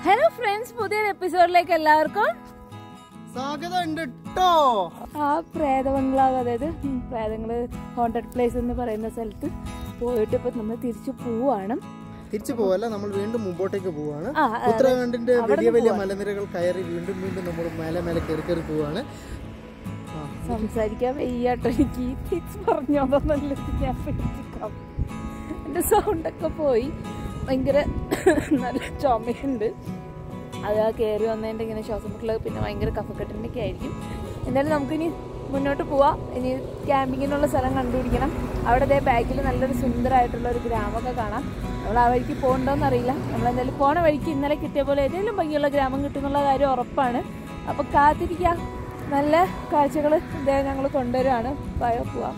Hello friends പുതിയൊരു എപ്പിസോഡിലേക്ക് എല്ലാവർക്കും സ്വാഗതം ഉണ്ട് ട്ടോ ആ പ്രേത ബംഗ്ലാവ് അതായത് ഉം, പ്രേതങ്ങള് ഹോണ്ടഡ് പ്ലേസ് എന്ന് പറയുന്ന സ്ഥലത്ത് പോയിട്ട് ഇപ്പൊ നമ്മൾ തിരിച്ചു പോവാണ് തിരിച്ചു പോവല്ല നമ്മൾ വീണ്ടും മുമ്പോട്ടേക്ക് പോവാണ് ആ, ആ, ഉത്തരാഖണ്ഡിന്റെ വലിയ വലിയ മലനിരകൾ കയറി വീണ്ടും വീണ്ടും നമ്മൾ മേലെ മേലെ കയറി കയറി പോവാണ് ആ, സംസാരിക്കാൻ വയ്യാട്ടോ എനിക്ക് തിരിച്ചു പറഞ്ഞോന്നോ നല്ലത് ഞാൻ പേടിച്ചിക്കാം എന്റെ സൗണ്ടൊക്കെ പോയി ഭയങ്കര നല്ല ചുമയുണ്ട് അത് ആ കയറി വന്നതിൻ്റെ ഇങ്ങനെ ശ്വാസം മുട്ടല് പിന്നെ ഭയങ്കര കഫക്കെട്ടിൻ്റെ ഒക്കെ ആയിരിക്കും എന്തായാലും നമുക്കിനി മുന്നോട്ട് പോവാം ഇനി ക്യാമ്പിങ്ങിനുള്ള സ്ഥലം കണ്ടുപിടിക്കണം അവിടെ ദേ ബാക്കിൽ നല്ലൊരു സുന്ദരമായിട്ടുള്ള ഒരു ഗ്രാമമൊക്കെ കാണാം നമ്മൾ ആ വഴിക്ക് പോകണ്ടോന്ന് അറിയില്ല നമ്മൾ എന്തായാലും പോണ വഴിക്ക് ഇന്നലെ കിട്ടിയ പോലെ ഏതെങ്കിലും ഭംഗിയുള്ള ഗ്രാമം കിട്ടുന്നുള്ള കാര്യം ഉറപ്പാണ് അപ്പോൾ കാത്തിരിക്കാം നല്ല കാഴ്ചകൾ ഇതേ ഞങ്ങൾ കൊണ്ടുവരുവാണ് പോയോ പോവാം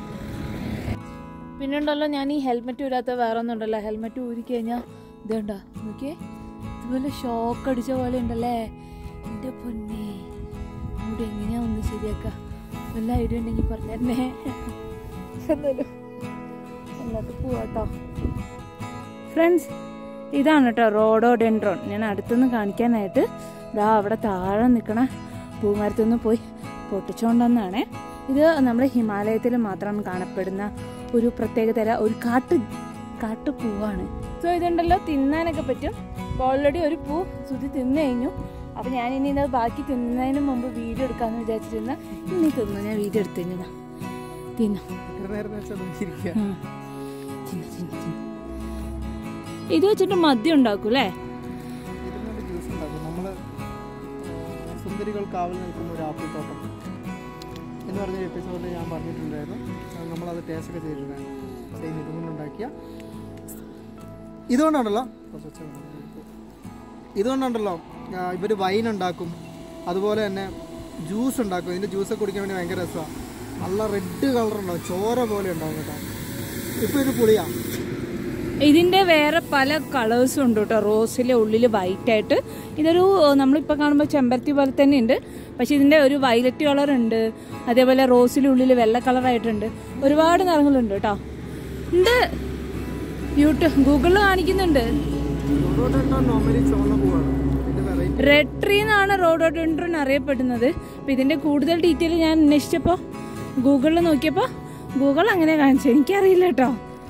പിന്നെ ഉണ്ടല്ലോ ഞാൻ ഈ ഹെൽമെറ്റ് ഊരാത്ത വേറെ ഒന്നും ഉണ്ടല്ലോ ഹെൽമെറ്റ് ഊരി കഴിഞ്ഞാൽ ഇതുണ്ടോ നോക്കിയേ ഇതുപോലെ ഷോക്ക് അടിച്ച പോലെ ഉണ്ടല്ലേ എൻ്റെ പൊന്നെ ഇവിടെ എങ്ങനെയാ ഒന്ന് ശരിയാക്ക വല്ല ഐഡിയ ഉണ്ടെങ്കിൽ പറഞ്ഞേ എന്നാലും എന്നിട്ട് പോവാട്ടോ ഫ്രണ്ട്സ് ഇതാണ് കേട്ടോ റോഡോഡെൻഡ്രോൺ ഞാൻ അടുത്തുനിന്ന് കാണിക്കാനായിട്ട് ഇതാ അവിടെ താഴെ നിൽക്കണ പൂമരത്തുനിന്ന് പോയി പൊട്ടിച്ചോണ്ടെന്നാണ് ഇത് നമ്മുടെ ഹിമാലയത്തിൽ മാത്രം കാണപ്പെടുന്ന ഒരു പ്രത്യേകതര ഒരു കാട്ട് കാട്ടുപൂവാണ് സോ ഇതുണ്ടല്ലോ തിന്നാനൊക്കെ പറ്റും ഓൾറെഡി ഒരു പൂ സുതി തിന്നു കഴിഞ്ഞു അപ്പൊ ഞാൻ ഇനി ഇത് ബാക്കി തിന്നുന്നതിന് മുമ്പ് വീഡിയോ എടുക്കാന്ന് വിചാരിച്ചിരുന്ന ഇനി തിന്നു ഞാൻ വീഡിയോ എടുത്തു കഴിഞ്ഞതാ തിന്നു എത്ര നേരം വെച്ചാൽ നോക്കിയിരിക്കുക ഉം. തിന്നു, തിന്നു, തിന്നു. ഇത് വെച്ചിട്ട് മദ്യം ഉണ്ടാക്കും അല്ലേ ഇരുന്നൂറ് ജ്യൂസ് ഉണ്ടാക്കും നമ്മൾ സുന്ദരികൾ കാവൽ നിൽക്കുന്ന ഒരു ആപ്പിൾ തോട്ടം എന്ന് പറഞ്ഞ എപ്പിസോഡിൽ ഞാൻ പറഞ്ഞിട്ടുണ്ടായിരുന്നു അത് നമ്മളത് ടേസ്റ്റ് ഒക്കെ ചെയ്തിട്ടുണ്ടായിരുന്നു സെയിം ഇതുകൊണ്ടുണ്ടാക്കിയ ഇതുകൊണ്ടാണല്ലോ കുറച്ച് ഒച്ച വേണം. ഇതുകൊണ്ടുണ്ടല്ലോ ഇവർ വൈൻ ഉണ്ടാക്കും അതുപോലെ തന്നെ ജ്യൂസ് ഉണ്ടാക്കും ഇതിൻ്റെ ജ്യൂസൊക്കെ കുടിക്കാൻ വേണ്ടി ഭയങ്കര രസമാണ് നല്ല റെഡ് കളർ ഉണ്ടാവും ചോര പോലെ ഉണ്ടാവും കേട്ടോ ഇപ്പോൾ ഇത് പുളിയാണ് ഇതിന്റെ വേറെ പല കളേഴ്സും ഉണ്ട് കേട്ടോ റോസിലെ ഉള്ളിൽ വൈറ്റ് ആയിട്ട് ഇതൊരു ഏഹ്, നമ്മളിപ്പോൾ കാണുമ്പോൾ ചെമ്പരത്തി പോലെ തന്നെ ഉണ്ട് പക്ഷെ ഇതിന്റെ ഒരു വയലറ്റ് കളർ ഉണ്ട് അതേപോലെ റോസിലെ ഉള്ളിൽ വെള്ള കളറായിട്ടുണ്ട് ഒരുപാട് നിറങ്ങളുണ്ട് കേട്ടോ ഉണ്ട് യൂട്യൂബ് ഗൂഗിളിൽ കാണിക്കുന്നുണ്ട് നോർമലി ചുവന്ന പൂവാണ് ഇതിൻ്റെ വെറൈറ്റി റെഡ് ട്രീ എന്നാണ് റോഡോഡെൻഡ്രോൺ അറിയപ്പെടുന്നത് അപ്പം ഇതിന്റെ കൂടുതൽ ഡീറ്റെയിൽ ഞാൻ അന്വേഷിച്ചപ്പോൾ ഗൂഗിളിൽ നോക്കിയപ്പോൾ ഗൂഗിൾ അങ്ങനെ കാണിച്ചു എനിക്കറിയില്ല കേട്ടോ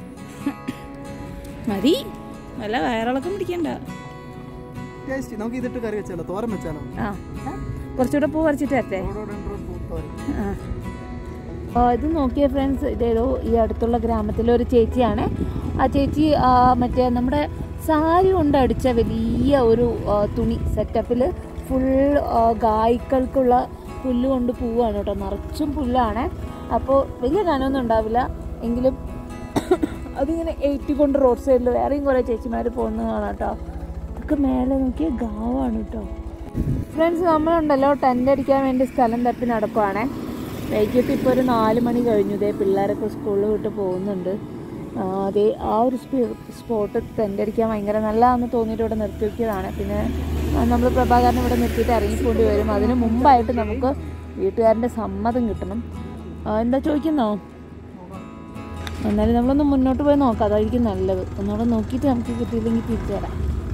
മതി വല്ല വയറിളക്കം പിടിക്കണ്ട ടേസ്റ്റ് നമുക്ക് ഇതിട്ട് കറി വെച്ചാലോ തോരൻ വെച്ചാലോ ആ ആ, കുറച്ചുകൂടെ പൂ പറിച്ചിട്ട് വരട്ടെ റോഡോഡെൻഡ്രോൺ പൂത്തോരൻ ആ. ആ, ഇത് നോക്കിയ ഫ്രണ്ട്സ് ഇതേതോ ഈ അടുത്തുള്ള ഗ്രാമത്തിലെ ഒരു ചേച്ചിയാണ് ആ ചേച്ചി ആ, മറ്റേ നമ്മുടെ സാരി കൊണ്ട് അടിച്ച വലിയ ഒരു ആ, തുണി സെറ്റപ്പിൽ ഫുൾ ഗായ്ക്കൾക്കുള്ള പുല്ല് കൊണ്ട് പോവാണ് കേട്ടോ നിറച്ചും പുല്ലാണ് അപ്പോൾ വലിയ കനമൊന്നും ഉണ്ടാവില്ല എങ്കിലും അതിങ്ങനെ ഏറ്റിക്കൊണ്ട് റോഡ് സൈഡിൽ വേറെയും കുറേ ചേച്ചിമാർ പോകുന്നത് കാണാം കേട്ടോ ഒക്കെ മേലെ നോക്കിയ ഗാവാണ് കേട്ടോ ഫ്രണ്ട്സ് നമ്മളുണ്ടല്ലോ ടെൻ്റ് അടിക്കാൻ വേണ്ടി സ്ഥലം തപ്പി നടക്കുവാണേ വൈകിട്ട് ഇപ്പോൾ ഒരു നാല് മണി കഴിഞ്ഞു ഇതേ പിള്ളേരൊക്കെ സ്കൂളിൽ വിട്ട് പോകുന്നുണ്ട് ആ, അതേ ആ ഒരു സ്പോട്ട് ടെൻ്റ് അടിക്കാൻ ഭയങ്കര നല്ലതാണെന്ന് തോന്നിയിട്ട് ഇവിടെ നിർത്തി വെക്കിയതാണ് പിന്നെ നമ്മൾ പ്രഭാകരനെ ഇവിടെ നിർത്തിയിട്ട് ഇറങ്ങിക്കൊണ്ട് വരും അതിന് മുമ്പായിട്ട് നമുക്ക് വീട്ടുകാരൻ്റെ സമ്മതം കിട്ടണം ആ, എന്താ ചോദിക്കുന്നോ എന്നാലും നമ്മളൊന്ന് മുന്നോട്ട് പോയി നോക്കാം അതായിരിക്കും നല്ലത് ഒന്നുകൂടെ നോക്കിയിട്ട് നമുക്ക് കിട്ടിയില്ലെങ്കിൽ തിരിച്ചു തരാം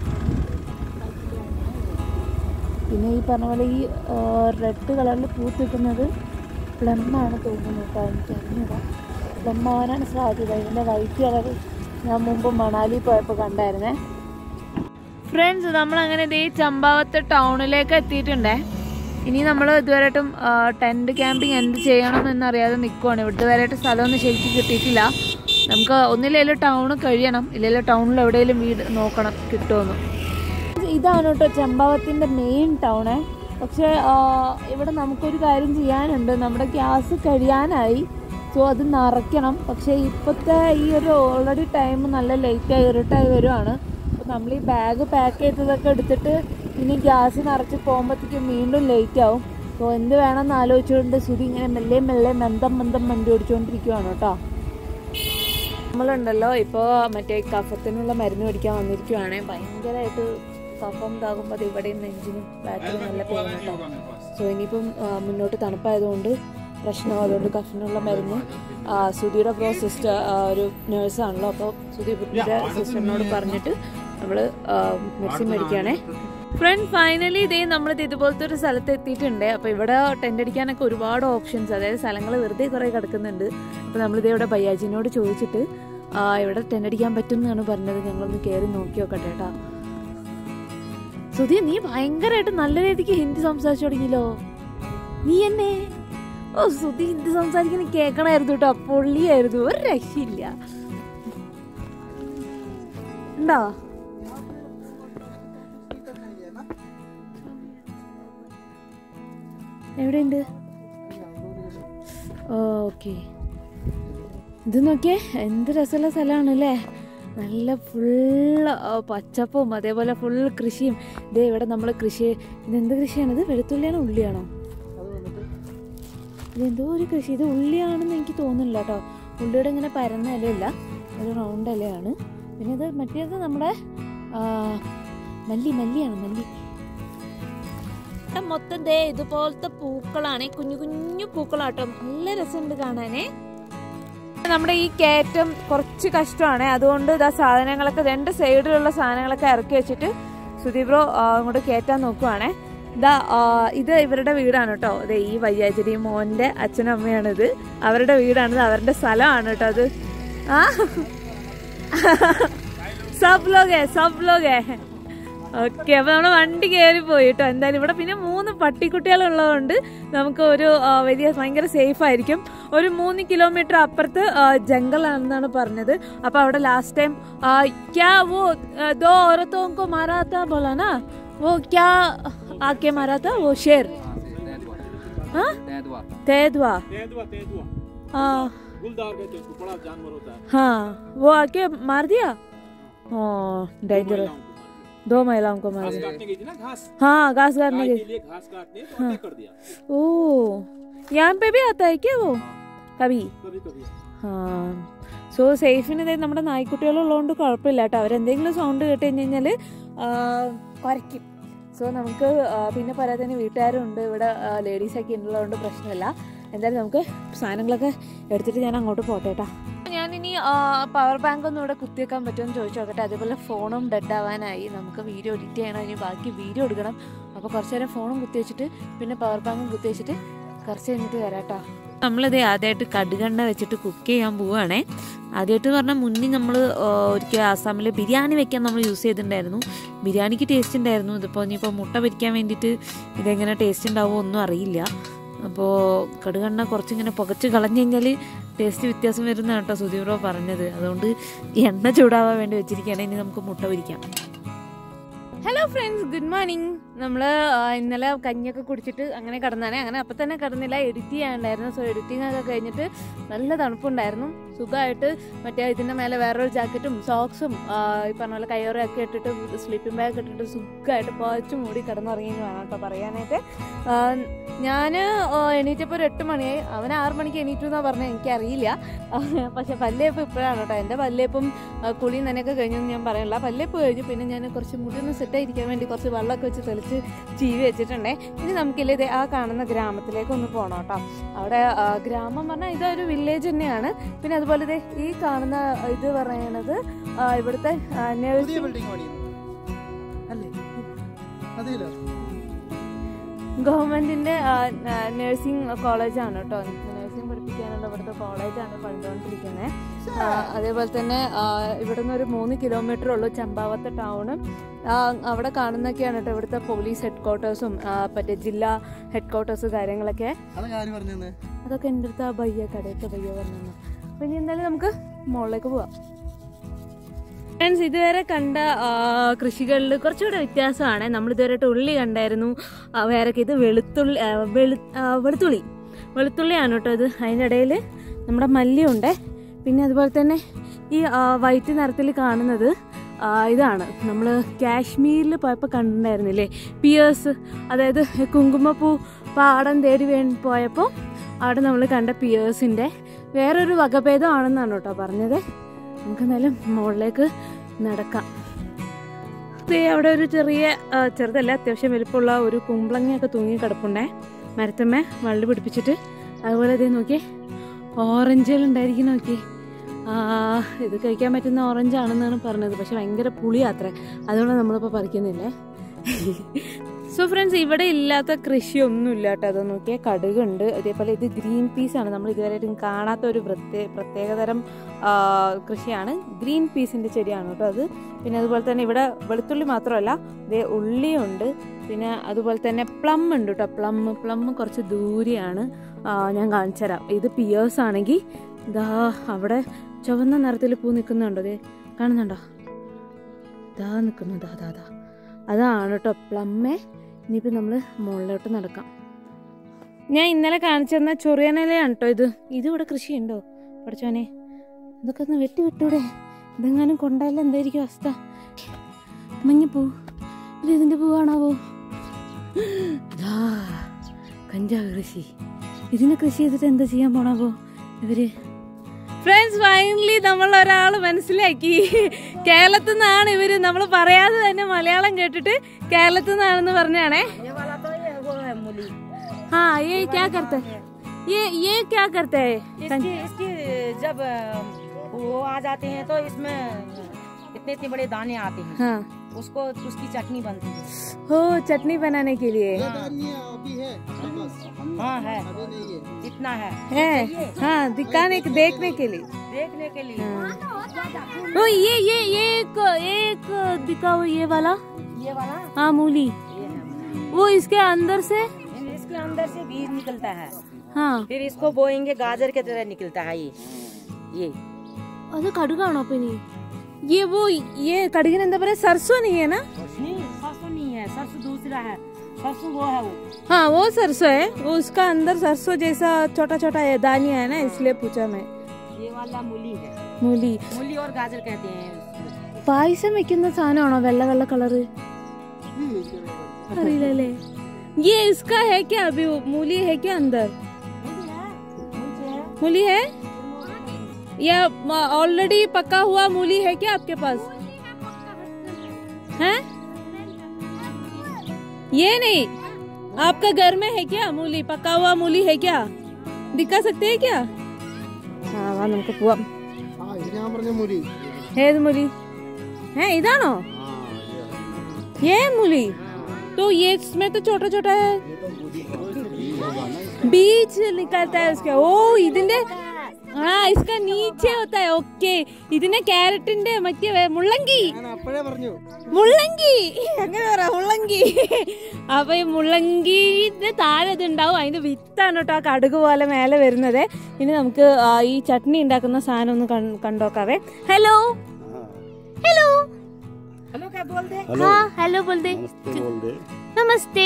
പിന്നെ ഈ പറഞ്ഞ പോലെ ഈ റെഡ് കളറിൽ പൂത്തിക്കുന്നത് പ്ലമ്മാണ് തോന്നുന്നു കേട്ടോ എനിക്ക് അറിഞ്ഞൂടാ പ്ലം ആവാനാണ് സാധ്യത ഇതിൻ്റെ വൈറ്റ് കളർ ഞാൻ മുമ്പ് മണാലി പോയപ്പോൾ കണ്ടായിരുന്നേ ഫ്രണ്ട്സ് നമ്മൾ അങ്ങനെ ഇതേ ചമ്പാവത്ത് ടൗണിലേക്ക് എത്തിയിട്ടുണ്ടേ ഇനി നമ്മൾ ഇതുവരെയായിട്ടും ടെൻറ്റ് ക്യാമ്പിങ് എന്ത് ചെയ്യണം എന്നറിയാതെ നിൽക്കുവാണ് ഇവിടുത്തെ വരെയായിട്ട് സ്ഥലമൊന്നും ശരിക്കും കിട്ടിയിട്ടില്ല നമുക്ക് ഒന്നില്ലെങ്കിലും ടൗൺ കഴിയണം ഇല്ലെങ്കിൽ ടൗണിൽ എവിടെയെങ്കിലും വീട് നോക്കണം കിട്ടുമെന്ന് ഇതാണ് കേട്ടോ ചമ്പാവത്തിൻ്റെ മെയിൻ ടൗണ് പക്ഷേ ആ, ഇവിടെ നമുക്കൊരു കാര്യം ചെയ്യാനുണ്ട് നമ്മുടെ ഗ്യാസ് കഴിയാനായി സോ അത് നിറയ്ക്കണം പക്ഷേ ഇപ്പോഴത്തെ ഈ ഒരു ഓൾറെഡി ടൈം നല്ല ലേറ്റായി ഇരുട്ടായി വരുവാണ് അപ്പോൾ നമ്മൾ ഈ ബാഗ് പാക്ക് ചെയ്തതൊക്കെ എടുത്തിട്ട് ഇനി ഗ്യാസ് നിറച്ച് പോകുമ്പോഴത്തേക്കും വീണ്ടും ലേറ്റ് ആവും സോ എന്ത് വേണമെന്ന് ആലോചിച്ചുകൊണ്ട് സുധി ഇങ്ങനെ മെല്ലെ മെല്ലെ മന്ദം മന്ദം വണ്ടി ഓടിച്ചുകൊണ്ടിരിക്കുവാണ് കേട്ടോ നമ്മളുണ്ടല്ലോ ഇപ്പോൾ മറ്റേ കഫത്തിനുള്ള മരുന്ന് മേടിക്കാൻ വന്നിരിക്കുവാണ് ഭയങ്കരമായിട്ട് കഫം ഇതാകുമ്പോൾ അത് ഇവിടെയും നെഞ്ചിനും ബാക്കിലും നല്ല പെയിൻ കേട്ടോ സോ ഇനിയിപ്പം ആ, മുന്നോട്ട് തണുപ്പായതുകൊണ്ട് പ്രശ്നം അതുകൊണ്ട് കഫിനുള്ള മരുന്ന് ആ, സുധിയുടെ ബ്രോ സിസ്റ്റർ ഒരു നേഴ്സാണല്ലോ അപ്പോൾ സുധി സിസ്റ്ററിനോട് പറഞ്ഞിട്ട് നമ്മൾ മെഡിസിൻ മേടിക്കുകയാണേ ഫ്രണ്ട് ഫൈനലി ഇതേ നമ്മളിത് ഇതുപോലത്തെ ഒരു സ്ഥലത്ത് എത്തിയിട്ടുണ്ട് അപ്പോൾ ഇവിടെ ടെൻ്റ് അടിക്കാനൊക്കെ ഒരുപാട് ഓപ്ഷൻസ് അതായത് സ്ഥലങ്ങൾ വെറുതെ കുറേ കിടക്കുന്നുണ്ട് അപ്പോൾ നമ്മളിത് ഇവിടെ ബയ്യാജിനോട് ചോദിച്ചിട്ട് ആ, ഇവിടെ ടെൻ്റ് അടിക്കാൻ പറ്റും എന്നാണ് പറഞ്ഞത് ഞങ്ങളൊന്ന് കയറി നോക്കി നോക്കട്ടെ കേട്ടാ സുധി നീ ഭയങ്കരമായിട്ട് നല്ല രീതിക്ക് ഹിന്ദി സംസാരിച്ചു തുടങ്ങിയല്ലോ നീ എന്നെ ഓ സുധി ഹിന്ദി സംസാരിക്കുന്ന കേൾക്കണായിരുന്നു കേട്ടോ പൊള്ളിയായിരുന്നു ഒരു രക്ഷയില്ല ഉണ്ടോ എവിടെയുണ്ട് ഓക്കെ ഇത് നോക്കിയേ എന്ത് രസമുള്ള സ്ഥലമാണല്ലേ നല്ല ഫുള്ള് പച്ചപ്പും അതേപോലെ ഫുൾ കൃഷിയും ഇതേ ഇവിടെ നമ്മൾ കൃഷി ഇതെന്ത് കൃഷിയാണിത് വെളുത്തുള്ളിയാണോ ഉള്ളിയാണോ അത് വന്നിട്ട് ഇതെന്തോ ഒരു കൃഷി ഇത് ഉള്ളിയാണെന്ന് എനിക്ക് തോന്നുന്നില്ല കേട്ടോ ഉള്ളിയുടെ ഇങ്ങനെ പരന്ന ഇലയല്ല ഒരു റൗണ്ട് ഇലയാണ് പിന്നെ ഇത് മറ്റേത് നമ്മുടെ ആ, മല്ലി മല്ലിയാണ് മല്ലി ഇവിടെ മൊത്തം ദേ ഇതുപോലത്തെ പൂക്കളാണ് കുഞ്ഞു കുഞ്ഞു പൂക്കളാട്ടോ നല്ല രസമുണ്ട് കാണാനേ നമ്മുടെ ഈ കയറ്റം കുറച്ച് കഷ്ടമാണ് അതുകൊണ്ട് ഇതാ സാധനങ്ങളൊക്കെ രണ്ട് സൈഡിലുള്ള സാധനങ്ങളൊക്കെ ഇറക്കി വെച്ചിട്ട് സുദീപ്രോ അങ്ങോട്ട് കയറ്റാൻ നോക്കുവാണേ ഇതാ ആ, ഇത് ഇവരുടെ വീടാണ് കേട്ടോ അതെ ഈ വയ്യാചരി മോന്റെ അച്ഛനും അമ്മയാണിത് അവരുടെ വീടാണിത് അവരുടെ സ്ഥലമാണ് കേട്ടോ അത് ആ സബ് ലോകേ സബ് ലോകേ ഓക്കെ അപ്പൊ നമ്മള് വണ്ടി കയറി പോയി കേട്ടോ എന്തായാലും ഇവിടെ പിന്നെ മൂന്ന് പട്ടിക്കുട്ടികൾ ഉള്ളതുകൊണ്ട് നമുക്ക് ഒരു ആ, വലിയ ഭയങ്കര സേഫ് ആയിരിക്കും ഒരു മൂന്ന് കിലോമീറ്റർ അപ്പുറത്ത് ജംഗലാണെന്നാണ് പറഞ്ഞത് അപ്പൊ അവിടെ ലാസ്റ്റ് ടൈം ക്യാ വോ ആ, ദോ औरतों को मारा था बोला ना वो क्या आके मारा था वो शेर हाँ तेंदुआ तेदवा तेंदुआ तेंदुआ हाँ गुलदार कहते हैं उसको बड़ा जानवर होता है हाँ वो आके मार दिया ओ डेंजरस महिलाओं को मार दिया। दो महिलाओं को मार घास दिया काटने गई थी ना घास हाँ घास काटने गाय के के लिए घास काटने तो अटैक कर दिया ओ यहाँ पे भी आता है क्या वो कभी कभी कभी ആ സോ സേഫിന് ഇതായത് നമ്മുടെ നായ്ക്കുട്ടികളുള്ളതുകൊണ്ട് കുഴപ്പമില്ല കേട്ടോ അവരെന്തെങ്കിലും സൗണ്ട് കേട്ട് കഴിഞ്ഞ് കഴിഞ്ഞാൽ കുരയ്ക്കും സോ നമുക്ക് ആ, പിന്നെ പറയാത്തതിന് വീട്ടുകാരും ഉണ്ട് ഇവിടെ ലേഡീസൊക്കെ ഉള്ളതുകൊണ്ട് പ്രശ്നമില്ല എന്തായാലും നമുക്ക് സാധനങ്ങളൊക്കെ എടുത്തിട്ട് ഞാൻ അങ്ങോട്ട് പോട്ടെ കേട്ടോ ഞാനിനി പവർ ബാങ്ക് ഒന്നും ഇവിടെ കുത്തിവെക്കാൻ പറ്റുമെന്ന് ചോദിച്ചു നോക്കട്ടെ അതേപോലെ ഫോണും ഡെഡ് ആവാനായി നമുക്ക് വീഡിയോ എഡിറ്റ് ചെയ്യണം ഇനി ബാക്കി വീഡിയോ എടുക്കണം അപ്പോൾ കുറച്ച് നേരം ഫോണും കുത്തി വെച്ചിട്ട് പിന്നെ പവർ ബാങ്കും കുത്തി വെച്ചിട്ട് കുറച്ച് കഴിഞ്ഞിട്ട് വരാം കേട്ടോ നമ്മളിത് ആദ്യമായിട്ട് കടുകെണ്ണ വെച്ചിട്ട് കുക്ക് ചെയ്യാൻ പോവുകയാണേ ആദ്യമായിട്ട് പറഞ്ഞാൽ മുന്നിൽ നമ്മൾ ഒരിക്കൽ ആസാമിൽ ബിരിയാണി വെക്കാൻ നമ്മൾ യൂസ് ചെയ്തിട്ടുണ്ടായിരുന്നു ബിരിയാണിക്ക് ടേസ്റ്റ് ഉണ്ടായിരുന്നു ഇതിപ്പോൾ ഇനിയിപ്പോൾ മുട്ട പൊരിക്കാൻ വേണ്ടിയിട്ട് ഇതെങ്ങനെ ടേസ്റ്റ് ഉണ്ടാവുമോ ഒന്നും അറിയില്ല അപ്പോൾ കടുകെണ്ണ കുറച്ചിങ്ങനെ പുകച്ച് കളഞ്ഞു കഴിഞ്ഞാൽ ടേസ്റ്റ് വ്യത്യാസം വരുന്ന കേട്ടോ സുധീറോ പറഞ്ഞത് അതുകൊണ്ട് ഈ എണ്ണ ചൂടാവാൻ വേണ്ടി വെച്ചിരിക്കുകയാണ് ഇനി നമുക്ക് മുട്ട പൊരിക്കാം ഹലോ ഫ്രണ്ട്സ് ഗുഡ് മോർണിംഗ് നമ്മൾ ഇന്നലെ കഞ്ഞിയൊക്കെ കുടിച്ചിട്ട് അങ്ങനെ കിടന്നാണ് അങ്ങനെ അപ്പം തന്നെ കിടന്നില്ല എഡിറ്റ് ചെയ്യാനുണ്ടായിരുന്നു സോ എഡിറ്റിംഗ് ഒക്കെ കഴിഞ്ഞിട്ട് നല്ല തണുപ്പുണ്ടായിരുന്നു സുഖമായിട്ട് മറ്റേ ഇതിൻ്റെ മേലെ വേറൊരു ജാക്കറ്റും സോക്സും ഈ പറഞ്ഞ പോലെ കയ്യോറയൊക്കെ ഇട്ടിട്ട് സ്ലീപ്പിംഗ് ബാഗ് ഇട്ടിട്ട് സുഖമായിട്ട് പോച്ച് മൂടി കിടന്നുറങ്ങി വേണം കേട്ടോ പറയാനായിട്ട് ഞാൻ എണീറ്റപ്പോൾ ഒരു എട്ട് മണിയായി അവൻ ആറ് മണിക്ക് എണീറ്റു എന്നാണ് പറഞ്ഞത് എനിക്കറിയില്ല പക്ഷെ പല്ലേപ്പ് ഇപ്പോഴാണ് കേട്ടോ എൻ്റെ പല്ലേപ്പും ആ, കുളിയും നനയൊക്കെ കഴിഞ്ഞൊന്നും ഞാൻ പറയണില്ല പല്ലേപ്പ് കഴിഞ്ഞു പിന്നെ ഞാൻ കുറച്ച് മുടി ഒന്ന് സെറ്റായിരിക്കാൻ വേണ്ടി കുറച്ച് വെള്ളമൊക്കെ വെച്ച് തെളിച്ച് ചീവി വെച്ചിട്ടുണ്ടേ ഇനി നമുക്കില്ലേ ദേ ആ കാണുന്ന ഗ്രാമത്തിലേക്ക് ഒന്ന് പോകണം കേട്ടോ അവിടെ ആ, ഗ്രാമം പറഞ്ഞാൽ ഇതൊരു വില്ലേജ് തന്നെയാണ് പിന്നെ അതുപോലെ ദേ ഈ കാണുന്ന ഇത് പറയണത് ആ, ഇവിടുത്തെ പുതിയ നഴ്സിംഗ് ബിൽഡിംഗ് പണിയുന്നു അല്ലേ അതെയല്ലോ ഗവൺമെന്റിന്റെ നഴ്സിംഗ് കോളേജാണ് കേട്ടോ നഴ്സിംഗ് പഠിപ്പിക്കാനുള്ള ഇവിടുത്തെ കോളേജാണ് പണിതുകൊണ്ടിരിക്കുന്നത് അതേപോലെ തന്നെ ആ, ഇവിടുന്ന് ഒരു മൂന്ന് കിലോമീറ്റർ ഉള്ളൂ ചമ്പാവത്തെ ടൗണും ആ, അവിടെ കാണുന്നൊക്കെയാണ് കേട്ടോ ഇവിടുത്തെ പോലീസ് ഹെഡ് ക്വാർട്ടേഴ്സും മറ്റേ ജില്ലാ ഹെഡ് ക്വാർട്ടേഴ്സ് കാര്യങ്ങളൊക്കെ അതൊക്കെ ആര് പറഞ്ഞത് അതൊക്കെ എൻ്റെ അടുത്ത് ആ ബയ്യ കടയൊക്കെ ബയ്യ പറഞ്ഞു അപ്പം ഇനി എന്തായാലും നമുക്ക് മുകളിലേക്ക് പോവാം ഫ്രണ്ട്സ് ഇതുവരെ കണ്ട ആ, കൃഷികളിൽ കുറച്ചുകൂടെ വ്യത്യാസമാണ് നമ്മൾ ഇതുവരെയായിട്ട് ഉള്ളി കണ്ടായിരുന്നു ആ, വേറെ ഇത് വെളുത്തുള്ളി ആ, വെളു ആ, വെളുത്തുള്ളി വെളുത്തുള്ളിയാണ് കേട്ടോ ഇത് അതിൻ്റെ ഇടയിൽ നമ്മുടെ മല്ലിയുണ്ട് പിന്നെ അതുപോലെ തന്നെ ഈ ആ, വൈറ്റ് നിറത്തിൽ കാണുന്നത് ആ, ഇതാണ് നമ്മൾ കാശ്മീരിൽ പോയപ്പോൾ കണ്ടിട്ടുണ്ടായിരുന്നില്ലേ പിയേഴ്സ് അതായത് കുങ്കുമപ്പൂ പാടം തേടി വേ പോയപ്പോൾ അവിടെ നമ്മൾ കണ്ട പിയേഴ്സിൻ്റെ വേറൊരു വകഭേദമാണെന്നാണ് കേട്ടോ പറഞ്ഞത് നമുക്ക് എന്തായാലും മുകളിലേക്ക് നടക്കാം ദേ അവിടെ ഒരു ചെറിയ ആ, ചെറുതല്ല അത്യാവശ്യം വലിപ്പമുള്ള ഒരു കുമ്പളങ്ങയൊക്കെ തൂങ്ങി കിടപ്പുണ്ടേ മരത്തമ്മ വള്ളി പിടിപ്പിച്ചിട്ട് അതുപോലെ ഇതേ നോക്കി ഓറഞ്ചുകൾ ഉണ്ടായിരിക്കും നോക്കി ആ, ഇത് കഴിക്കാൻ പറ്റുന്ന ഓറഞ്ച് ആണെന്നാണ് പറഞ്ഞത് പക്ഷെ ഭയങ്കര പുളിയാത്രേ അതുകൊണ്ട് നമ്മളിപ്പോൾ പറിക്കുന്നില്ലേ സോ ഫ്രണ്ട്സ് ഇവിടെ ഇല്ലാത്ത കൃഷിയൊന്നും ഇല്ല കേട്ടോ അത് നോക്കിയാൽ കടുകുണ്ട് അതേപോലെ ഇത് ഗ്രീൻ പീസ് ആണ് നമ്മൾ ഇതുവരെയായിട്ടും കാണാത്ത ഒരു പ്രത്യേക പ്രത്യേകതരം ആ, കൃഷിയാണ് ഗ്രീൻ പീസിന്റെ ചെടിയാണ് കേട്ടോ അത് പിന്നെ അതുപോലെ തന്നെ ഇവിടെ വെളുത്തുള്ളി മാത്രമല്ല ഇതേ ഉള്ളിയുണ്ട് പിന്നെ അതുപോലെ തന്നെ പ്ലം ഉണ്ട് കേട്ടോ പ്ലം പ്ലം കുറച്ച് ദൂരെയാണ് ആ, ഞാൻ കാണിച്ചു തരാം ഇത് പിയേഴ്സ് ആണെങ്കിൽ ഇതാ അവിടെ ചുവന്ന നിറത്തിൽ പൂ നിൽക്കുന്നുണ്ടോ ദേ കാണുന്നുണ്ടോ ഇതാ നിൽക്കുന്നു ദാ ദാ ദാ അതാണ് കേട്ടോ പ്ലമ്മേ ഇനിയിപ്പോൾ നമ്മൾ മുകളിലോട്ട് നടക്കാം ഞാൻ ഇന്നലെ കാണിച്ചു തന്ന ചൊറിയനിലയാണ് കേട്ടോ ഇത് ഇത് ഇവിടെ കൃഷിയുണ്ടോ പഠിച്ചോനെ ഇതൊക്കെ ഒന്ന് വെട്ടി വിട്ടൂടെ ഇതെങ്ങാനും കൊണ്ടായാലും എന്തായിരിക്കും അവസ്ഥ മഞ്ഞപ്പൂ ഇത് ഇതിൻ്റെ പൂവാണാവോ ദാ കഞ്ചാവ് കൃഷി ഇതിനെ കൃഷി ചെയ്തിട്ട് എന്താ ചെയ്യാൻ പോണാവോ ഇവര് ഫ്രണ്ട്സ് ഫൈനലി നമ്മൾ ഒരാൾ മനസ്സിലാക്കി കേരളത്തിൽ നിന്നാണ് ഇവര് നമ്മൾ പറയാതെ തന്നെ മലയാളം കേട്ടിട്ട് കേരളത്തിൽ നിന്നാണെന്ന് പറഞ്ഞാണേ हाँ ये क्या करते हैं ये ये क्या करते हैं इसकी इसकी जब अ, वो आ जाते हैं तो इसमें इतने इतने बड़े दाने आते हैं हाँ उसको उसकी चटनी बनती है हो चटनी बनाने के लिए ये धनिया अभी है मेरे पास, हाँ है अभी नहीं है इतना है है हाँ दिखाने देखने के लिए देखने के लिए ओ ये ये ये एक एक दिखाओ ये वाला ये वाला हाँ मूली ये है वो इसके अंदर से इसके अंदर से बीज निकलता है हाँ फिर इसको बोएंगे गाजर के तरह निकलता है ये ये അത് കടുകാണോ അപ്പൊ ഇനി ये वो ये കടുകിന് എന്താ പറയാ सरसों नहीं है ना नहीं सरसों नहीं है सरसों दूसरा है सरसों वो है वो हाँ वो सरसों है वो उसका अंदर सरसों जैसा छोटा छोटा ये दानिया है ना इसलिए पूछा मैं ये वाला मूली है മൂലി मूली और गाजर कहते हैं उसको। പായസം വെക്കുന്ന സാധനമാണോ വെള്ള വെള്ള കളറ് അറിയില്ലല്ലേ ये इसका है क्या अभी वो मूली है क्या अंदर मूली है या ऑलरेडी पका हुआ मूली है क्या आपके पास है ये नहीं आपका घर में है क्या मूली पका हुआ मूली है क्या दिखा सकते हैं क्या हाँ വാ നമുക്ക് പോവാം ആ ഇത് ഞാൻ പറഞ്ഞ മുരി ഏത് മൂലി है ഇതാണോ ये मूली तो ये इसमें तो छोटा छोटा है बीज निकलता है उसका ओ ഇതിന്റെ ആ इसका नीचे होता है ഓക്കെ ഇതിനെ ക്യാരറ്റിന്റെ മറ്റേ വേ- മുള്ളങ്കി ഞാൻ അപ്പോഴേ പറഞ്ഞു മുള്ളങ്കി അങ്ങനെ പറ മുള്ളങ്കി അപ്പൊ ഈ മുള്ളങ്കിന്റെ താഴെ ഇത് ഉണ്ടാവും അതിന്റെ വിത്താണ് കേട്ടോ ആ കടുക് പോലെ മേലെ വരുന്നത് ഇനി നമുക്ക് ആ, ഈ ചട്നി ഉണ്ടാക്കുന്ന സാധനം ഒന്ന് കൺ- കണ്ടോക്കാവേ ഹലോ ഹലോ हेलो क्या बोलते हैं ഹാ ഹലോ ബോൾദേ നമസ്തേ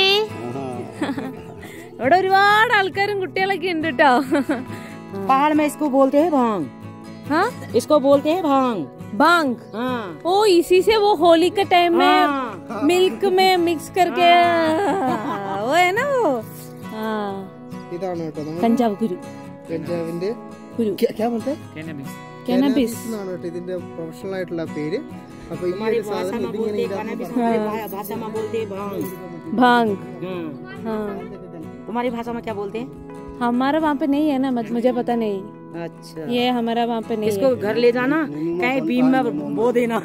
ഇവിടെ ഒരുപാട് ആൾക്കാരും കുട്ടികളൊക്കെ ഉണ്ട് കേട്ടോ पहाड़ में इसको बोलते हैं भांग हाँ इसको बोलते हैं भांग बांग हाँ ओ इसी से वो होली के टाइम में हाँ। मिल्क में मिक्स करके वो है ना वो हाँ ഇതാണ് കേട്ടോ നമ്മൾ पंजाब गुरु പഞ്ചാബിന്റെ गुरु ക്യാ- ക്യാ ബോൾത്തെ? कैनबिस Cannabis എന്നാണ് കേട്ടോ ഇതിന്റെ പ്രൊഫഷണൽ ആയിട്ടുള്ള പേര് അപ്പൊ ഈ हमारी ഒരു भाषा സാധനം में ഇതിങ്ങനെ बोलते हैं ഇടാൻ cannabis, हमारी भा- भाषा में बोलते हैं भांग भांग हाँ। हाँ तुम्हारी भाषा में क्या बोलते हैं हमारा वहाँ पे नहीं है ना मत- मुझे पता नहीं अच्छा ये हमारा वहाँ पे नहीं इसको घर ले जाना कहीं बीम में बो देना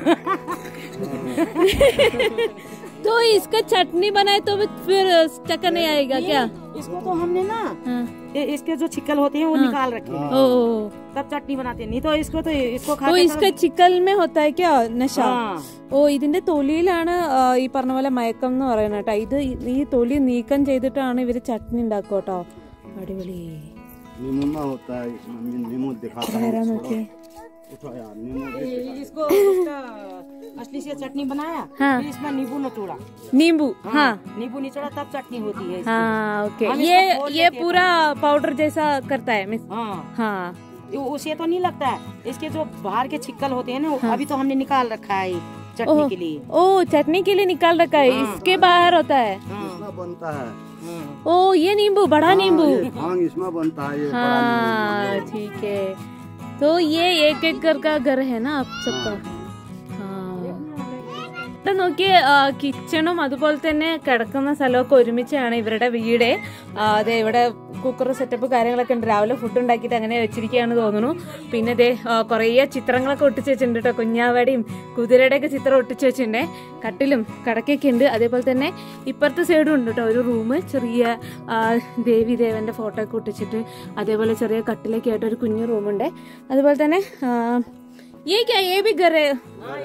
है तो इसका चटनी बनाए तो भी फिर चक्कर नहीं आएगा क्या इसको तो हमने ना हाँ ये- इसके जो छिक्कल होते हैं वो निकाल रखे हैं ओ ओ, ओ। तब चटनी बनाते हैं नहीं तो इसको तो इसको खा तो के इसका चिकल में होता है क्या नशा हाँ ഓ ഇതിന്റെ തൊലിയിലാണ് ആ, ഈ പറഞ്ഞ പോലെ മയക്കം എന്ന് പറയുന്നത് കേട്ടോ ഇത് ഈ തൊലി നീക്കം ചെയ്തിട്ടാണ് ഇവര് ചട്നി ഉണ്ടാക്കുക കേട്ടോ അടിപൊളി निमुना होता है नी- नींबू दिखाता है ആരാ നോക്കിയേ उठो यार नींबू ये- इसको उसका असली से चटनी बनाया हाँ। फिर इसमें नींबू निचोड़ा नींबू हाँ नींबू निचोड़ा तब चटनी होती है इसकी। हाँ ओके हम ये इसको खोल ये देते हैं पूरा पाउडर जैसा करता है मिस हाँ हाँ ये उसे तो नहीं लगता है इसके जो बाहर के छिक्कल होते हैं ना वो अभी तो हमने निकाल रखा है ये चटनी ओह। के लिए ओ चटनी के लिए निकाल रखा है इसके बाहर होता है हाँ इसमें बनता है हाँ ओ ये नींबू बड़ा नींबू ये भांग इसमें बनता है ये बड़ा हाँ ठीक है तो ये एक एक घर का घर है ना आप सबका हाँ ഇവിടെ നോക്കി കിച്ചണും അതുപോലെ തന്നെ കിടക്കുന്ന സ്ഥലമൊക്കെ ഒരുമിച്ചാണ് ഇവരുടെ വീട് ആ, അതെ ഇവിടെ കുക്കർ സെറ്റപ്പ് കാര്യങ്ങളൊക്കെ ഉണ്ട് രാവിലെ ഫുഡ് ഉണ്ടാക്കിയിട്ട് അങ്ങനെ വെച്ചിരിക്കുകയാണെന്ന് തോന്നുന്നു പിന്നെ ദേ ആ, കുറേ ചിത്രങ്ങളൊക്കെ ഒട്ടിച്ച് വെച്ചിട്ടുണ്ട് കേട്ടോ കുഞ്ഞാവടിയും കുതിരയുടെ ഒക്കെ ചിത്രം ഒട്ടിച്ച് വെച്ചിട്ടുണ്ട് കട്ടിലും കടക്കൊക്കെ ഉണ്ട് അതേപോലെ തന്നെ ഇപ്പുറത്തെ സൈഡും ഉണ്ട് കേട്ടോ ഒരു റൂം ചെറിയ ആ, ദേവി ദേവന്റെ ഫോട്ടോ ഒക്കെ ഒട്ടിച്ചിട്ട് അതേപോലെ ചെറിയ കട്ടിലൊക്കെ ആയിട്ട് ഒരു കുഞ്ഞു റൂമുണ്ട് അതുപോലെ തന്നെ ആ, ये क्या ये भी घर है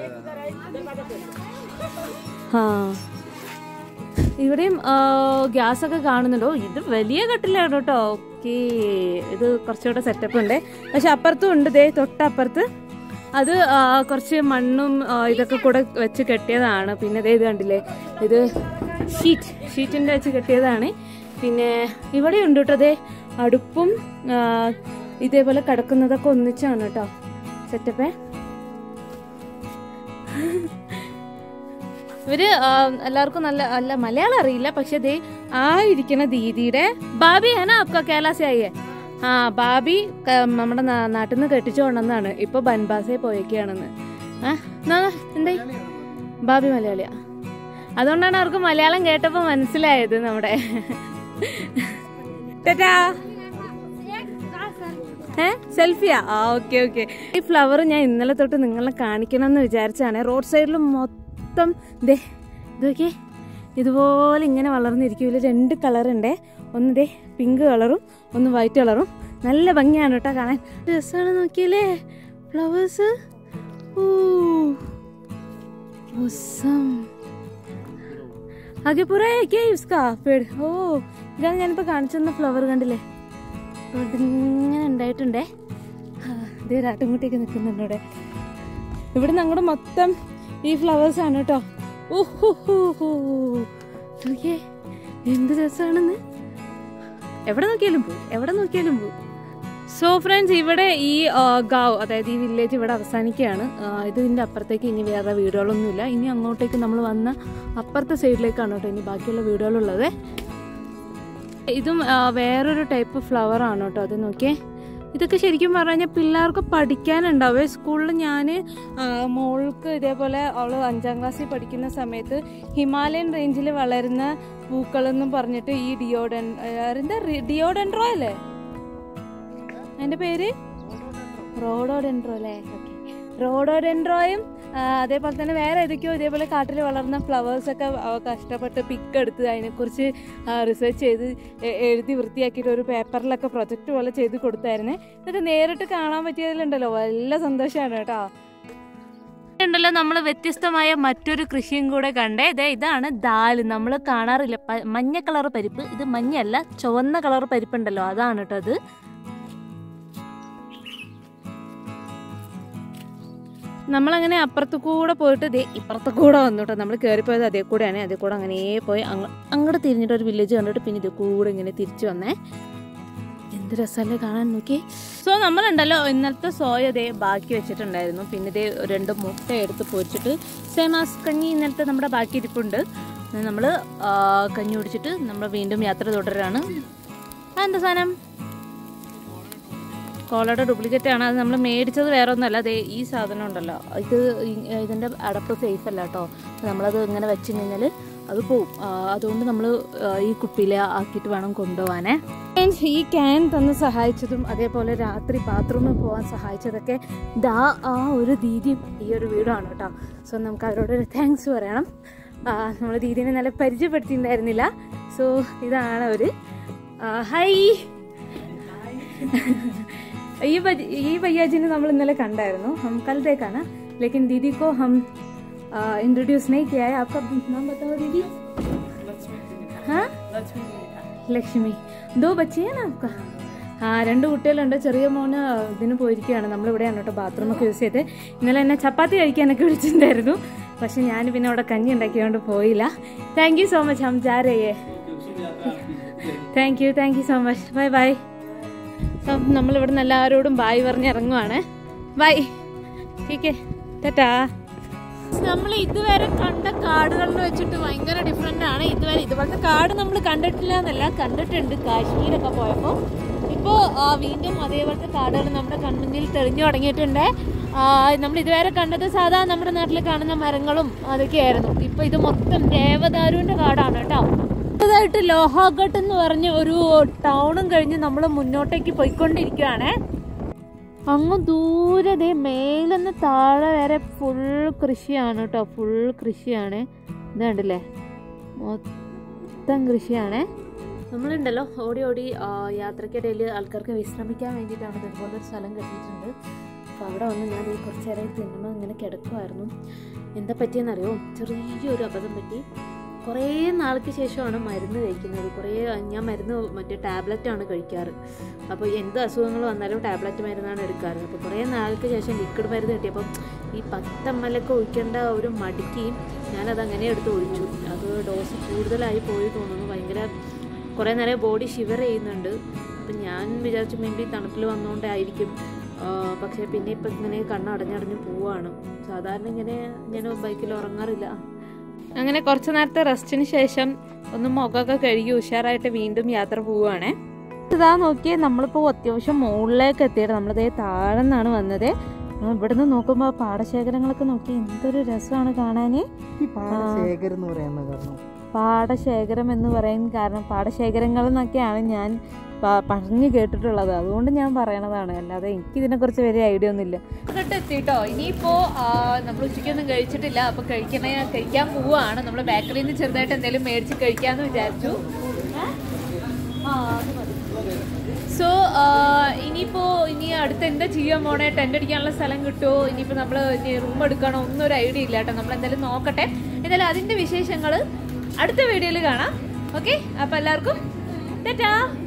ആ ഇവിടെയും ഗ്യാസ് ഒക്കെ കാണുന്നുണ്ടോ ഇത് വലിയ കട്ടിലാണ് കേട്ടോ ഓക്കേ ഇത് കുറച്ചുകൂടെ സെറ്റപ്പ് ഉണ്ട് പക്ഷെ അപ്പുറത്തും ഉണ്ട് ദേ തൊട്ടപ്പുറത്ത് അത് ആ, കുറച്ച് മണ്ണും ആ, ഇതൊക്കെ കൂടെ വെച്ച് കെട്ടിയതാണ് പിന്നെ ദേ ഇത് കണ്ടില്ലേ ഇത് ഷീറ്റ് ഷീറ്റിന്റെ വെച്ച് കെട്ടിയതാണ് പിന്നെ ഇവിടെ ഉണ്ട് കേട്ടോ ദേ അടുപ്പും ആ, ഇതേപോലെ കിടക്കുന്നതൊക്കെ ഒന്നിച്ചാണ് കേട്ടോ സെറ്റപ്പേ ഇവര് ആ, എല്ലാവർക്കും നല്ല അല്ല മലയാളം അറിയില്ല പക്ഷെ ദേ ആ ഇരിക്കുന്ന ദീദിയുടെ ബാബി ഹന അപ്പ കേലാസിയായേ ആ ബാബി ക- നമ്മുടെ നാ- നാട്ടിൽ നിന്ന് കെട്ടിച്ചു കൊണ്ടെന്നാണ് ഇപ്പൊ ബൻബാസെ പോയേക്കാണെന്ന് ആ എന്നാ, എന്തായി ബാബി മലയാളിയാ അതുകൊണ്ടാണ് അവർക്ക് മലയാളം കേട്ടപ്പോ മനസ്സിലായത് നമ്മുടെ ടാറ്റാ ഏ സെൽഫിയാ ആ ഓക്കെ ഓക്കെ ഈ ഫ്ലവർ ഞാൻ ഇന്നലെ തൊട്ട് നിങ്ങളെ കാണിക്കണം എന്ന് വിചാരിച്ചാണ് റോഡ് സൈഡിൽ മൊത്തം ദേ ഇതൊക്കെ ഇതുപോലെ ഇങ്ങനെ വളർന്നിരിക്കും ഇതിൽ രണ്ട് കളറുണ്ടേ ഒന്ന് ദേ പിങ്ക് കളറും ഒന്ന് വൈറ്റ് കളറും നല്ല ഭംഗിയാണ് കേട്ടോ കാണാൻ രസമാണ് നോക്കിയല്ലേ ഫ്ലവേഴ്സ് ആകെ പുറേ ഇസ്കാ പേട് ഓ ഇതാണ് ഞാനിപ്പോ കാണിച്ചെന്ന ഫ്ലവർ കണ്ടില്ലേ ഇവിടെ ഇങ്ങനെ ഉണ്ടായിട്ടുണ്ടേ ആ, ദേ ഒരു ആട്ടുംകുട്ടിയൊക്കെ നിൽക്കുന്നുണ്ട് ഇവിടെ ഇവിടെ ഞങ്ങളുടെ മൊത്തം ഈ ഫ്ലവേഴ്സ് ആണ് കേട്ടോ ഓഹോ നോക്കിയേ എന്ത് രസമാണെന്ന് എവിടെ നോക്കിയാലും പോകും എവിടെ നോക്കിയാലും പോകും സോ ഫ്രണ്ട്സ് ഇവിടെ ഈ ആ, ഗാവ് അതായത് ഈ വില്ലേജ് ഇവിടെ അവസാനിക്കുകയാണ് ആ, ഇതിന്റെ അപ്പുറത്തേക്ക് ഇനി വേറെ വീടുകളൊന്നുമില്ല ഇനി അങ്ങോട്ടേക്ക് നമ്മൾ വന്ന അപ്പുറത്തെ സൈഡിലേക്കാണ് കേട്ടോ ഇനി ബാക്കിയുള്ള വീടുകളുള്ളത് ഇതും ആ, വേറൊരു ടൈപ്പ് ഫ്ലവർ ആണ് കേട്ടോ അത് നോക്കിയേ ഇതൊക്കെ ശരിക്കും പറഞ്ഞു കഴിഞ്ഞാൽ പിള്ളേർക്ക് പഠിക്കാനുണ്ടാവേ സ്കൂളിൽ ഞാൻ മോൾക്ക് ഇതേപോലെ അവൾ അഞ്ചാം ക്ലാസ്സിൽ പഠിക്കുന്ന സമയത്ത് ഹിമാലയൻ റേഞ്ചിൽ വളരുന്ന പൂക്കളെന്നും പറഞ്ഞിട്ട് ഈ ഡിയോഡൻ എന്താ ഡിയോഡൻഡ്രോ അല്ലേ അതിന്റെ പേര് റോഡോഡെൻഡ്രോ അല്ലേ ഓക്കെ റോഡോഡെൻഡ്രോയും ആ, അതേപോലെ തന്നെ വേറെ ഏതൊക്കെയോ ഇതേപോലെ കാട്ടിൽ വളർന്ന ഫ്ലവേഴ്സ് ഒക്കെ ആ, കഷ്ടപ്പെട്ട് പിക്ക് എടുത്ത് അതിനെക്കുറിച്ച് റിസർച്ച് ചെയ്ത് എ- എഴുതി വൃത്തിയാക്കിയിട്ട് ഒരു പേപ്പറിലൊക്കെ പ്രൊജക്റ്റ് പോലെ ചെയ്ത് കൊടുത്തായിരുന്നേ ഇതൊക്കെ നേരിട്ട് കാണാൻ പറ്റിയതിലുണ്ടല്ലോ വല്ല സന്തോഷമാണ് കേട്ടോ ഉണ്ടല്ലോ നമ്മൾ വ്യത്യസ്തമായ മറ്റൊരു കൃഷിയും കൂടെ കണ്ടേ ഇതേ ഇതാണ് ദാല് നമ്മൾ കാണാറില്ല പ- മഞ്ഞ കളർ പരിപ്പ് ഇത് മഞ്ഞല്ല ചുവന്ന കളർ പരിപ്പുണ്ടല്ലോ അതാണ് കേട്ടോ അത് നമ്മളങ്ങനെ അപ്പുറത്ത് കൂടെ പോയിട്ട് ദേ ഇപ്പുറത്ത് കൂടെ വന്നു കേട്ടോ നമ്മൾ കയറിപ്പോയത് അതേ കൂടെയാണ് അതേ കൂടെ അങ്ങനെ പോയി അങ്ങ് അങ്ങോട്ട് തിരിഞ്ഞിട്ട് ഒരു വില്ലേജ് കണ്ടിട്ട് പിന്നെ ഇത് കൂടെ ഇങ്ങനെ തിരിച്ചു വന്നേ എന്ത് രസമല്ലേ കാണാൻ നോക്കി സോ നമ്മളുണ്ടല്ലോ ഇന്നലത്തെ സോയ ദേ ബാക്കി വെച്ചിട്ടുണ്ടായിരുന്നു പിന്നെ ഇതേ രണ്ട് മുട്ട എടുത്ത് പൊരിച്ചിട്ട് സേമാസ് കഞ്ഞി ഇന്നലത്തെ നമ്മുടെ ബാക്കി ഇരിപ്പുണ്ട് നമ്മൾ കഞ്ഞി കുടിച്ചിട്ട് നമ്മൾ വീണ്ടും യാത്ര തുടരാണ് ആ, എന്താ സാധനം കോളയുടെ ഡ്യൂപ്ലിക്കേറ്റ് ആണ് അത് നമ്മൾ മേടിച്ചത് വേറെ ഒന്നുമല്ല അതെ ഈ സാധനം ഉണ്ടല്ലോ ഇത് ഈ- ഇതിന്റെ അടപ്പ് സേഫ് അല്ല കേട്ടോ നമ്മളത് ഇങ്ങനെ വെച്ച് കഴിഞ്ഞാൽ അത് പോവും ആ, അതുകൊണ്ട് നമ്മൾ ഈ കുപ്പിയിൽ ആക്കിയിട്ട് വേണം കൊണ്ടുപോകാനേ ഈ ക്യാൻ തന്ന് സഹായിച്ചതും അതേപോലെ രാത്രി ബാത്റൂമിൽ പോകാൻ സഹായിച്ചതൊക്കെ ദാ ആ ഒരു ദീദിയും ഈ ഒരു വീടാണ് കേട്ടോ സോ നമുക്ക് അവരോട് ഒരു താങ്ക്സ് പറയണം നമ്മൾ ദീദിനെ നല്ല പരിചയപ്പെടുത്തിയിട്ടുണ്ടായിരുന്നില്ല സോ ഇതാണ് അവർ ഹൈ ये बज, ये भैया जी ने നമ്മൾ ഇന്നലെ കണ്ടായിരുന്നു हम कल देखा ना लेकिन दीदी को हम इंट्रोड्यूस नहीं किया है आपका नाम बताओ दीदी हाँ ലക്ഷ്മി ദോ ബച്ചിയാണ് आपका ആ രണ്ട് കുട്ടികളുണ്ട് ചെറിയ മോന് ഇതിന് പോയിരിക്കുകയാണ് നമ്മളിവിടെയാണ് കേട്ടോ ബാത്റൂം ഒക്കെ യൂസ് ചെയ്ത് ഇന്നലെ എന്നെ ചപ്പാത്തി കഴിക്കാനൊക്കെ വിളിച്ചിട്ടുണ്ടായിരുന്നു പക്ഷെ ഞാൻ പിന്നെ അവിടെ കഞ്ഞി ഉണ്ടാക്കിയതുകൊണ്ട് പോയില്ല താങ്ക് യു സോ മച്ച് ഹം ജാ രേ thank you thank you so much bye bye അപ്പം നമ്മളിവിടെ നിന്ന് എല്ലാവരോടും ബായ് പറഞ്ഞ് ഇറങ്ങുവാണ് ബൈ ടീക്കേ ടാറ്റാ നമ്മൾ ഇതുവരെ കണ്ട കാടുകളിൽ വെച്ചിട്ട് ഭയങ്കര ഡിഫറെൻ്റ് ആണ് ഇതുവരെ ഇതുപോലത്തെ കാട് നമ്മൾ കണ്ടിട്ടില്ല എന്നല്ല കണ്ടിട്ടുണ്ട് കാശ്മീരൊക്കെ പോയപ്പോൾ ഇപ്പം ഇപ്പോൾ വീണ്ടും അതേപോലത്തെ കാടുകൾ നമ്മുടെ കൺമുന്നിൽ തെളിഞ്ഞു തുടങ്ങിയിട്ടുണ്ട് ആ, നമ്മൾ ഇതുവരെ കണ്ടത് സാധാ നമ്മുടെ നാട്ടിൽ കാണുന്ന മരങ്ങളും അതൊക്കെയായിരുന്നു ഇപ്പൊ ഇത് മൊത്തം ദേവദാരുവിന്റെ കാടാണ് കേട്ടോ അടുത്തതായിട്ട് ലോഹാഘട്ട് എന്ന് പറഞ്ഞ ഒരു ടൗണും കഴിഞ്ഞ് നമ്മൾ മുന്നോട്ടേക്ക് പോയിക്കൊണ്ടിരിക്കുകയാണേ അങ്ങ് ദൂരെ ദേ മേലെന്ന് താഴെ വരെ ഫുൾ കൃഷിയാണ് കേട്ടോ ഫുൾ കൃഷിയാണ് ഇത് കണ്ടില്ലേ മൊത്തം കൃഷിയാണേ നമ്മളുണ്ടല്ലോ ഓടി ഓടി ആ, യാത്രക്കിടയിൽ ആൾക്കാർക്ക് വിശ്രമിക്കാൻ വേണ്ടിയിട്ടാണ് ഇതുപോലെ ഒരു സ്ഥലം കെട്ടിയിട്ടുണ്ട് അപ്പോൾ അവിടെ വന്ന് ഞാൻ ഈ കുറച്ച് നേരം തിന്നുമ്പോൾ ഇങ്ങനെ കിടക്കുമായിരുന്നു എന്താ പറ്റിയെന്നറിയോ ചെറിയൊരു അബദ്ധം പറ്റി കുറേ നാൾക്ക് ശേഷമാണ് മരുന്ന് കഴിക്കുന്നത് കുറേ ഞാൻ മരുന്ന് മറ്റേ ടാബ്ലറ്റാണ് കഴിക്കാറ് അപ്പോൾ എന്ത് അസുഖങ്ങൾ വന്നാലും ടാബ്ലറ്റ് മരുന്നാണ് എടുക്കാറ് അപ്പോൾ കുറേ നാൾക്ക് ശേഷം ലിക്വിഡ് മരുന്ന് കിട്ടിയപ്പം ഈ പത്ത് എം എൽ ഒക്കെ ഒഴിക്കേണ്ട ഒരു മടിക്ക് ഞാനത് അങ്ങനെ എടുത്ത് ഒഴിച്ചു അത് ഡോസ് കൂടുതലായി പോയി തോന്നുന്നു ഭയങ്കര കുറേ നേരം ബോഡി ഷിവർ ചെയ്യുന്നുണ്ട് അപ്പം ഞാൻ വിചാരിച്ചു മേ ബി തണുപ്പിൽ വന്നുകൊണ്ടായിരിക്കും ആ, പക്ഷേ പിന്നെ ഇപ്പം ഇങ്ങനെ കണ്ണ് അടഞ്ഞടഞ്ഞ് പോവാണ് സാധാരണ ഇങ്ങനെ ഞാൻ ബൈക്കിൽ ഉറങ്ങാറില്ല അങ്ങനെ കുറച്ച് നേരത്തെ റെസ്റ്റിന് ശേഷം ഒന്ന് മുഖമൊക്കെ കഴുകി ഉഷാറായിട്ട് വീണ്ടും യാത്ര പോവുകയാണേ ഇതാ നോക്കിയേ നമ്മളിപ്പോൾ അത്യാവശ്യം മുകളിലേക്ക് എത്തിയത് നമ്മളിതേ താഴെ നിന്നാണ് വന്നത് ആ, ഇവിടുന്ന് നോക്കുമ്പോൾ പാടശേഖരങ്ങളൊക്കെ നോക്കി എന്തൊരു രസമാണ് കാണാൻ ഈ പാടശേഖരം എന്ന് പറയുന്ന കാരണം പാടശേഖരം എന്ന് പറയാൻ കാരണം പാടശേഖരങ്ങൾ എന്നൊക്കെയാണ് ഞാൻ പ- പറഞ്ഞു കേട്ടിട്ടുള്ളത് അതുകൊണ്ട് ഞാൻ പറയണതാണ് അല്ലാതെ എനിക്ക് ഇതിനെക്കുറിച്ച് വലിയ ഐഡിയ ഒന്നുമില്ല എന്നിട്ട് എത്തിട്ടോ ഇനിയിപ്പോ നമ്മൾ ഉച്ചയ്ക്കൊന്നും കഴിച്ചിട്ടില്ല അപ്പൊ കഴിക്കണ കഴിക്കാൻ പോവാണ് നമ്മൾ ബേക്കറിയിൽ നിന്ന് ചെറുതായിട്ട് എന്തെങ്കിലും മേടിച്ച് കഴിക്കാന്ന് വിചാരിച്ചു സോ ഇനിയിപ്പോ ഇനി അടുത്ത് എന്താ ചെയ്യാൻ പോണേ ടെൻ്റ് അടിക്കാനുള്ള സ്ഥലം കിട്ടുമോ ഇനിയിപ്പോൾ നമ്മൾ റൂം എടുക്കണോ ഒന്നും ഒരു ഐഡിയ ഇല്ല കേട്ടോ നമ്മൾ എന്തായാലും നോക്കട്ടെ എന്തായാലും അതിൻ്റെ വിശേഷങ്ങൾ അടുത്ത വീഡിയോയിൽ കാണാം ഓക്കെ അപ്പോൾ എല്ലാവർക്കും ടാറ്റാ